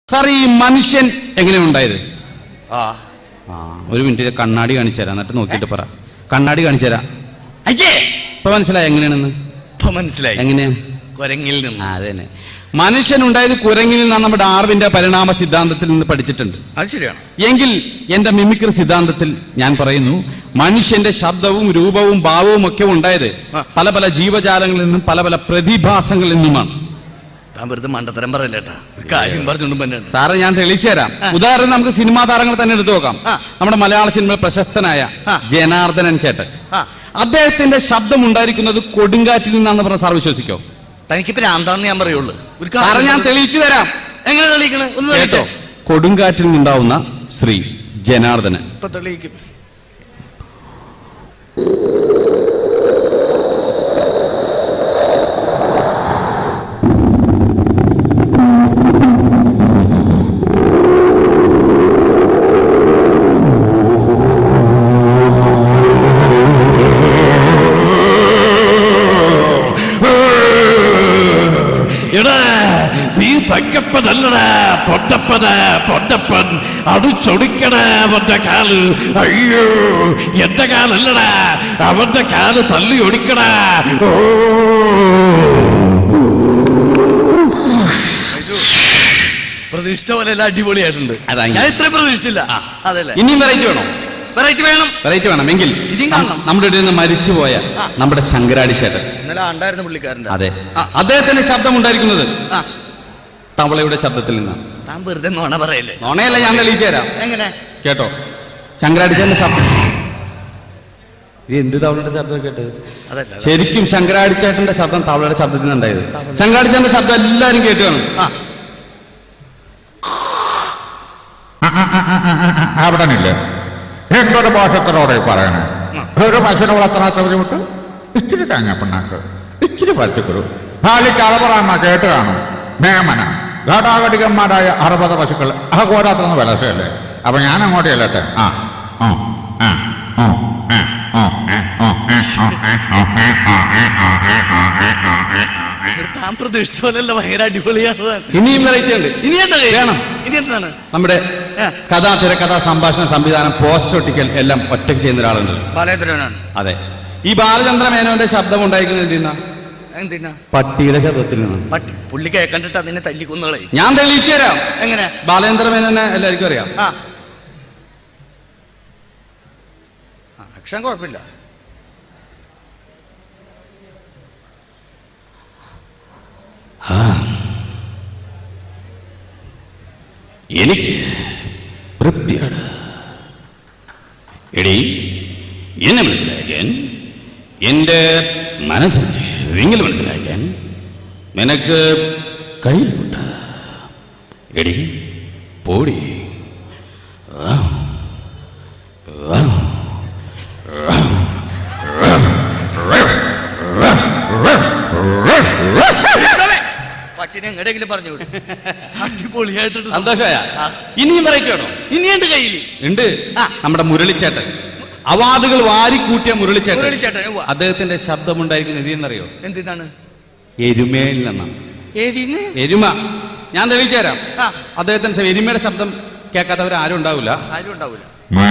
Sir ഈ മനുഷ്യൻ എങ്ങനെയാണ് ഉണ്ടായത് ആ ആ ഒരു മിനിറ്റ് കണ്ണാടി കാണിച്ചു തരാം എന്നിട്ട് നോക്കിയിട്ട് പറ കണ്ണാടി കാണിച്ചു തരാം അയ്യേ ഇപ്പൊ മനസ്സിലായി എങ്ങനെയാണെന്ന് ഇപ്പൊ മനസ്സിലായി എങ്ങനെയാ കൊരങ്ങിൽ നിന്ന് ആ അത് തന്നെ മനുഷ്യൻ ഉണ്ടായത് കുരങ്ങിൽ നിന്നാണ് നമ്മുടെ ഡാർവിന്റെ പരിണാമ സിദ്ധാന്തത്തിൽ നിന്ന് പഠിച്ചിട്ടുണ്ട് അത് ശരിയാണ് എങ്കിൽ എന്റെ മിമിക്രി സിദ്ധാന്തത്തിൽ ഞാൻ പറയുന്നു മനുഷ്യന്റെ ശബ്ദവും രൂപവും ഭാവവും ഒക്കെ ഉണ്ടായത് ആ. പല പല ജീവജാലങ്ങളിൽ നിന്നും പല പല പ്രതിഭാസങ്ങളിൽ നിന്നുമാണ് താൻ വെറുതെ മണ്ടത്തരം പറയല്ലേട്ടാ കാര്യം പറഞ്ഞോണ്ടും തന്നെ സാറ് ഞാൻ തെളിയിച്ചു തരാം ഉദാഹരണം നമുക്ക് സിനിമാ താരങ്ങൾ തന്നെ എടുത്തു നോക്കാം ആ. നമ്മുടെ മലയാള സിനിമയിൽ പ്രശസ്തനായ ആ. ജനാർദ്ദനൻ ചേട്ടൻ ആ അദ്ദേഹത്തിന്റെ ശബ്ദം ഉണ്ടായിരിക്കുന്നത് കൊടുങ്കാറ്റിൽ നിന്നാണെന്ന് പറഞ്ഞ സാർ വിശ്വസിക്കോ തനിക്ക് പ്രാന്താന്ന് ഞാൻ പറയുള്ളൂ ഒരു സാറ് കാര്യം ഞാൻ പറ- തെളിയിച്ചു തരാം എങ്ങനെ തെളിയിക്കണേ ഒന്ന് കേട്ടോ തെളിയിച്ചോ കൊടുങ്കാറ്റിൽ നിന്നുണ്ടാവുന്ന ശ്രീ ജനാർദ്ദനൻ ഇപ്പൊ തെളിയിക്കും എടാ നീ തങ്കപ്പനല്ലടാ പൊന്നപ്പന പൊന്നപ്പൻ അടിച്ചൊടിക്കണ അവന്റെ കാല് അയ്യോ എന്റെ കാലല്ലടാ അവന്റെ കാല് തല്ലി ഒടിക്കടാ ഓ പ്രതീക്ഷിച്ച പോലെ എല്ലാം അടിപൊളിയായിട്ടുണ്ട് അതാ ഇങ്ങനെ. ഞാൻ ഇത്രയും പ്രതീക്ഷിച്ചില്ല അതല്ലേ ഇനിയും വെറൈറ്റി വേണോ വെറൈറ്റി വേണം വെറൈറ്റി വേണം എങ്കിൽ ഇനിയും കാണണം. നമ്മുടെ ഇടയിൽ നിന്ന് മരിച്ചുപോയ ആ. നമ്മുടെ ശങ്കരാടി ചേട്ടൻ ഇന്നലെ ഉണ്ടായിരുന്നു പുള്ളിക്കാരൻ്റെ അതെ ആ. അദ്ദേഹത്തിന്റെ ശബ്ദം ഉണ്ടായിരിക്കുന്നത് ആ തവളയുടെ ശബ്ദത്തിൽ നിന്നാണ് താൻ വെറുതെ നോണ പറയല്ലേ നോണയല്ല ഞാൻ തെളിയിച്ചു തരാം എങ്ങനെ കേട്ടോ ശങ്കരാടിച്ചേട്ടന്റെ ശബ്ദം ഇത് എന്ത് തവളയുടെ ശബ്ദം കേട്ടത് അതല്ല അതല്ല. ശരിക്കും ശങ്കരാടിച്ചേട്ടന്റെ ശബ്ദം തവളയുടെ ശബ്ദത്തിൽ നിന്നുണ്ടായത് ശങ്കരാടിച്ചേട്ടന്റെ ശബ്ദം എല്ലാരും കേട്ടു കാണും ആ അവിടെ നില്ല എന്തൊരു മോശത്തിനോടെ പറയണേ ഒരു പശുവിനെ വളർത്തണാത്ത ബുദ്ധിമുട്ട് ഇച്ചിരി തേങ്ങപ്പിണ്ണാക്ക് ഇച്ചിരി പച്ചക്കുരു ഭാലിക്ക് അളപറാമ കേട്ട് കാണും മേമന ഘടാഘടികന്മാരായ അറുപത് പശുക്കൾ അഹോരാത്രം വിലസല്ലേ അപ്പൊ ഞാൻ അങ്ങോട്ട് ചെല്ലട്ടെ ആ ആ ആ ആ ആ ആ ആ താൻ പ്രതീക്ഷിച്ച പോലെയല്ല ഭയങ്കര അടിപൊളിയാണ് ഇനിയും വെറൈറ്റി ഉണ്ട് ഇനി എന്താ വേണം. ഇനി എന്താണ് നമ്മുടെ ആ. കഥാ തിരക്കഥാ സംഭാഷണ സംവിധാനം പോസ്റ്റർ ഒട്ടിക്കൽ എല്ലാം ഒറ്റയ്ക്ക് ചെയ്യുന്ന ഒരാളുണ്ട് ബാലേന്ദ്രനാണ് അതെ ഈ ബാലചന്ദ്ര മേനോന്റെ ശബ്ദം ഉണ്ടായിരിക്കുന്നത് എന്തിനാ എന്തിനാ പട്ടിയുടെ ശബ്ദത്തിൽ നിന്നാണ് പട്ടി പുള്ളി കേക്കണ്ടിട്ട് അതിനെ തല്ലിക്കൊന്നുകളെ ഞാൻ തെളിയിച്ചു തരാം എങ്ങനെ ബാലേന്ദ്ര മേനോനെ എല്ലാവർക്കും അറിയാം ആ ആ, അക്ഷരം കുഴപ്പമില്ല എനിക്ക് തൃപ്തിയാണ് എടി എന്നെ മനസ്സിലാക്കാൻ എൻ്റെ മനസ്സിനെ വിങ്ങൽ മനസ്സിലാക്കാൻ നിനക്ക് കഴിയില്ല എടി പോടി ആ. ആ. പട്ടിനെ എങ്ങടെയെങ്കിലും പറഞ്ഞു വിടും അടിപൊളിയായിട്ടുണ്ട് സന്തോഷമായ ആ. ഇനിയും വെറൈറ്റി വേണോ ഇനിയുണ്ട് കയ്യില് ഉണ്ട് ആ. നമ്മുടെ മുരളിച്ചേട്ടൻ അവാർഡുകൾ വാരിക്കൂട്ടിയ മുരളിച്ചേട്ടൻ മുരളിച്ചേട്ടൻ, ഉവ്വ. അദ്ദേഹത്തിന്റെ ശബ്ദമുണ്ടായിരിക്കുന്നത് എന്തെന്നറിയോ എന്തിനാണ് എരുമയിൽ നിന്നാണ് ഏതിന്ന് എരുമ ഞാൻ തെളിയിച്ചു തരാം ആ. അദ്ദേഹത്തിന്റെ ശ- എരുമയുടെ ശബ്ദം കേൾക്കാത്തവർ ആരും ഉണ്ടാവില്ല ആരും ഉണ്ടാവൂല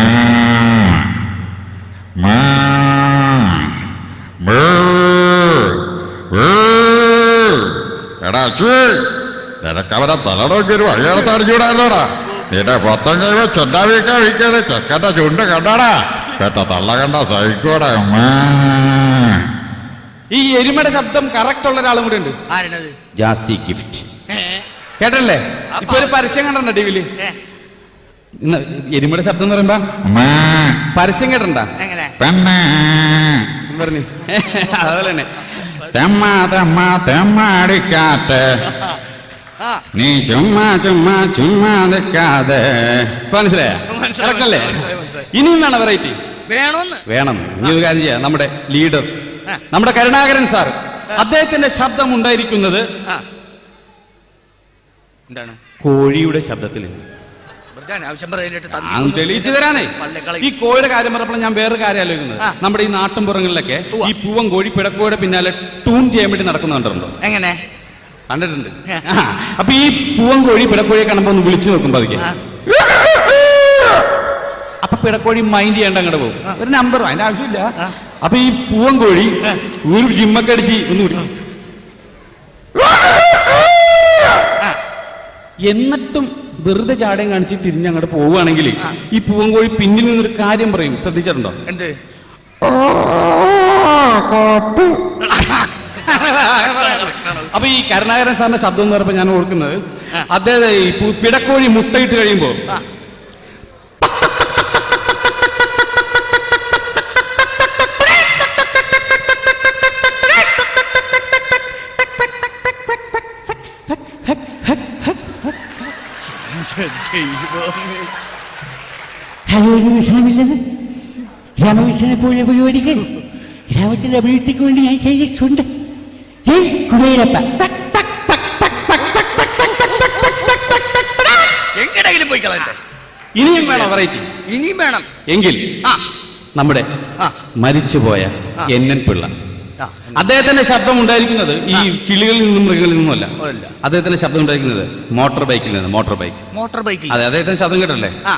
എടാ നിനക്കവരെ തലടോക്കി ഒരു വഴിയെടുത്ത് അടിച്ചുവിടാല്ലോടാ നിന്റെ പൊത്തം കഴിവ് ചെണ്ടാവിയൊക്കെ വിൽക്കരുത് ചെക്കന്റെ ചുണ്ട് കണ്ടാടാ കേട്ട തള്ള കണ്ട സഹിക്കോടാ ഈ എരുമയുടെ ശബ്ദം കറക്റ്റ് ഉള്ള ഒരാളും കൂടെ ഉണ്ട് ആരണത് ജാസി ഗിഫ്റ്റ് ഏ കേട്ടല്ലേ ഇപ്പൊ ഒരു പരസ്യം കണ്ടോ ടിവിയില് ഏ ഇന്ന് എരുമയുടെ ശബ്ദം എന്ന് പറയുമ്പോ പരസ്യം കേട്ടണ്ട എങ്ങനെ പെണ്ണേ പറഞ്ഞു അതുപോലെ തന്നെ തെമ്മ തെമ്മ തെമ്മാടിക്കാറ്റ് ആ നീ ചുമ്മാ ചുമ്മാ ചുമ്മാ നിൽക്കാതെ ഇപ്പൊ മനസ്സിലായ മനസ്സിലായി, കറക്റ്റ് അല്ലേ മനസ്സിലായി, മനസ്സിലായി. ഇനിയും വേണം വെറൈറ്റി വേണോന്ന് വേണം ഇനി ഒരു കാര്യം ചെയ്യാം നമ്മുടെ ലീഡർ ആ. നമ്മുടെ കരുണാകരൻ സാർ അദ്ദേഹത്തിന്റെ ശബ്ദം ഉണ്ടായിരിക്കുന്നത് ആ എന്താണ് കോഴിയുടെ ശബ്ദത്തിൽ വെറുതെ അനാവശ്യം പറയാനായിട്ട് തന്നി ഞാൻ തെളിയിച്ചു തരാനേ പള്ളിക്കളി. ഈ കോഴിയുടെ കാര്യം പറഞ്ഞപ്പോൾ ഞാൻ വേറൊരു കാര്യം ആലോചിക്കുന്നത് ആ. നമ്മുടെ ഈ നാട്ടിൻപുറങ്ങളിലൊക്കെ ഉവ്വ. ഈ പൂവൻ കോഴി പിടക്കോയുടെ പിന്നാലെ ടൂൺ ചെയ്യാൻ വേണ്ടി നടക്കുന്നുണ്ടല്ലോ എങ്ങനെ കണ്ടിട്ടുണ്ട് ആ, അപ്പൊ ഈ പൂവൻകോഴി പിടക്കോഴിയെ കാണുമ്പോ ഒന്ന് വിളിച്ചു നോക്കും പതുക്കെ ആ. അപ്പൊ പിടക്കോഴി മൈൻഡ് ചെയ്യേണ്ട അങ്ങോട്ട് പോകും ഒരു നമ്പർ അതിന്റെ ആവശ്യമില്ല ആ. അപ്പൊ ഈ പൂവൻകോഴി ഒരു ജിമ്മൊക്കെ അടിച്ച് ഒന്ന് വിളിക്കും എന്നിട്ടും വെറുതെ ചാടയും കാണിച്ച് തിരിഞ്ഞ് അങ്ങോട്ട് പോവുകയാണെങ്കിൽ ഈ പൂവൻകോഴി പിന്നിൽ നിന്നൊരു കാര്യം പറയും ശ്രദ്ധിച്ചിട്ടുണ്ടോ എന്ത് അപ്പൊ ഈ കരുണാകരൻ സാറിന്റെ ശബ്ദം എന്ന് പറയുമ്പോൾ ഞാൻ ഓർക്കുന്നത് അദ്ദേഹം ഈ പു- പിടക്കോഴി മുട്ടയിട്ട് കഴിയുമ്പോൾ ആ. ദൈവമേ. ഹലോ ഒരു വിഷയമില്ലത് രാമകൃഷ്ണനെ പോലെ പരിപാടികൾ രാമത്തിന്റെ അഭിവൃദ്ധിക്ക് വേണ്ടി ഞാൻ ചെയ്തിട്ടുണ്ട് ജയ് കുബേരപ്പ എങ്ങടെങ്കിലും പോയി കളയട്ടെ ഇനിയും വേണം വെറൈറ്റി ഇനിയും വേണം എങ്കിൽ ആ നമ്മുടെ ആ. മരിച്ചുപോയ ആ. എൻ എൻ പിള്ള ആ അദ്ദേഹത്തിന്റെ ശബ്ദം ഉണ്ടായിരിക്കുന്നത് ഈ കിളികളിൽ നിന്നും മൃഗങ്ങളിൽ നിന്നുമല്ല അല്ല. അദ്ദേഹത്തിന്റെ ശബ്ദം ഉണ്ടായിരിക്കുന്നത് മോട്ടോർ ബൈക്കിൽ നിന്ന് മോട്ടോർ ബൈക്ക് മോട്ടോർ ബൈക്കിൽ അതെ അദ്ദേഹത്തിന്റെ ശബ്ദം കേട്ടല്ലേ ആ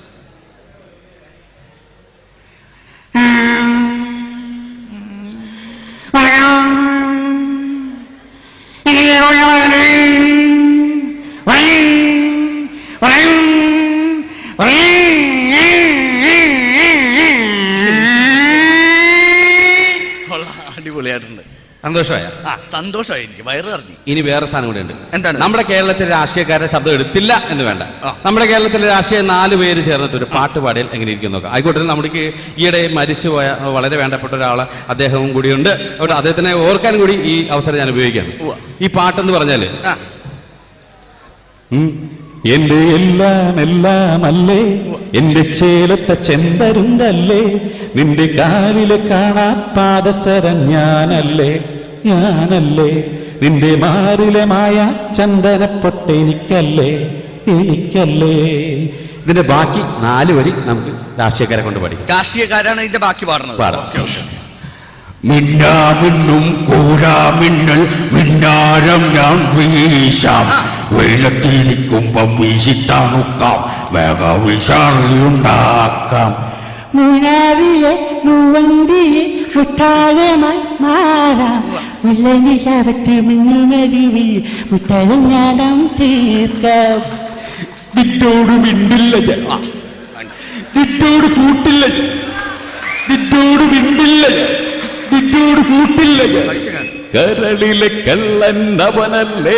കൊള്ളാം അടിപൊളിയായിട്ടുണ്ട് സന്തോഷമായ ആ സന്തോഷമായി എനിക്ക് വയറ് അറിഞ്ഞു ഇനി വേറെ സാധനം കൂടെ ഉണ്ട് എന്താണ്? നമ്മുടെ കേരളത്തിലെ രാഷ്ട്രീയക്കാരുടെ ശബ്ദം എടുത്തില്ല എന്ന് വേണ്ട ആ. നമ്മുടെ കേരളത്തിലെ രാഷ്ട്രീയ നാല് പേര് ചേർന്നിട്ട് ഒരു പാട്ട് പാടിയാൽ എങ്ങനെ ഇരിക്കും നോക്കാം ആയിക്കോട്ടെ നമ്മുടെ ഈയിടെ മരിച്ചുപോയ വളരെ വേണ്ടപ്പെട്ട ഒരാള് അദ്ദേഹവും കൂടിയുണ്ട് അതുകൊണ്ട് അദ്ദേഹത്തിനെ ഓർക്കാൻ കൂടി ഈ അവസരം ഞാൻ ഉപയോഗിക്കാം ഉവ്വ. ഈ പാട്ടെന്ന് പറഞ്ഞാല് ആ ഉം. എന്റെ എല്ലാം എല്ലാം അല്ലേ എന്റെ ചേലത്തെ ചെന്തരുന്തല്ലേ നിന്റെ കാലിലെ കാണാ പാദസരം ഞാനല്ലേ ഞാനല്ലേ നിന്റെ മാറിലെ മായ ചന്ദനപ്പൊട്ട് എനിക്കല്ലേ എനിക്കല്ലേ ഇതിന്റെ ബാക്കി നാല് വരി നമുക്ക് രാഷ്ട്രീയക്കാരെ കൊണ്ട് പഠിക്കാം രാഷ്ട്രീയക്കാരാണ് ഇതിന്റെ ബാക്കി പാടുന്നത് പാടാം. ഓക്കെ ഓക്കെ മിന്നാമിന്നും കൂരാമിന്നൽ മിന്നാരം ഞാൻ വീശാം വെള്ളത്തിരിക്കുമ്പം വീശിത്താണുക്കാം വേഗ വിഷറിയുണ്ടാക്കാം മൂന്നാറിലെ മൂവന്തിയെ മുത്താഴമായി മാറാം മുല്ലനി ശാപത്ത് മിന്നുമരുവി മുത്തഴഞ്ഞാടം തീർക്കാം നിന്നോട് മിണ്ടില്ല ഞാൻ. നിന്നോട് കൂട്ടില്ല ഞാൻ. നിന്നോട് മിണ്ടില്ല ഞാൻ. നിന്നോട് കൂട്ടില്ല ഞാൻ. കരളിലെ കള്ളൻ അവനല്ലേ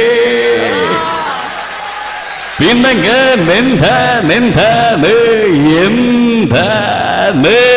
പിന്നെ ഞാൻ എന്താണ് എന്താണ് എന്താണ്